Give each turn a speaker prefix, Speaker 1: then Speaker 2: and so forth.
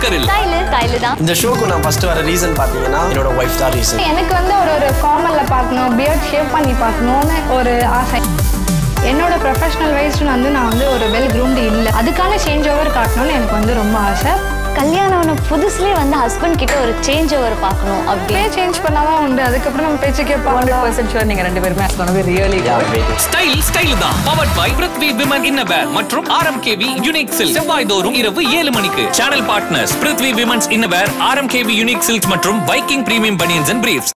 Speaker 1: புஷ்கரில்
Speaker 2: style style தான்
Speaker 3: இந்த ஷோக்கு நான் ஃபர்ஸ்ட் வர ரீசன் பார்த்தீங்கன்னா என்னோட ஒய்ஃப் தான் ரீசன்
Speaker 4: எனக்கு வந்து ஒரு ஒரு ஃபார்மலில் பார்க்கணும் பியர்ட் ஷேப் பண்ணி பார்க்கணும்னு ஒரு ஆசை என்னோட ப்ரொஃபஷனல் வைஸ் வந்து நான் வந்து ஒரு வெல் க்ரூம்டு இல்லை அதுக்கான சேஞ்ச் ஓவர் காட்டணும்னு எனக்கு வந்து ரொம்ப ஆசை
Speaker 2: கல்யாணம் ஆன புதுசுலேயே வந்து ஹஸ்பண்ட் கிட்ட ஒரு சேஞ்ச் ஓவர் பார்க்கணும் அப்படியே
Speaker 4: பேர் சேஞ்ச் பண்ணாதான் உண்டு அதுக்கப்புறம் நம்ம பேச்சு கேட்பாங்க
Speaker 5: பர்சன்ட் ஷுவர் நீங்க ரெண்டு பேருமே சொன்னது ரியலி
Speaker 1: ஸ்டைல் ஸ்டைல் தான் powered by Prithvi women innerwear மற்றும் ஆர்எம்கேவி யூனிக் சில்க் செவ்வாய் தோறும் இரவு ஏழு மணிக்கு channel partners Prithvi women's innerwear RMKV unique silk மற்றும் Viking premium banians and briefs